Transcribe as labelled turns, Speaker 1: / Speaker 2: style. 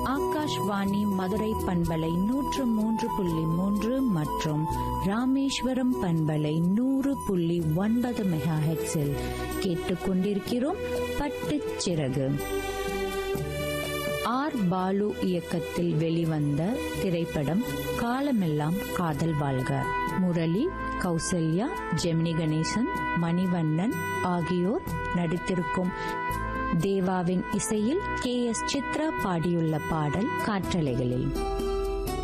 Speaker 1: ஆகாஷ்வாணி மதுரை பண்பலை நூற்று மூன்று புள்ளி மூன்று மற்றும் ராமேஸ்வரம் பண்பலை நூறு புள்ளி ஒன்பது மெகா ஹெட்ஸில் கேட்டுக்கொண்டிருக்கிறோம் பட்டுச் சிறகு ஆர் பாலு இயக்கத்தில் வெளிவந்த திரைப்படம் காலமெல்லாம் காதல் வாழ்க முரளி கௌசல்யா ஜெமினி கணேசன் மணிவண்ணன் ஆகியோர் நடித்திருக்கும் தேவாவின் இசையில் கே எஸ் சித்ரா பாடியுள்ள பாடல் காற்றலைகளில்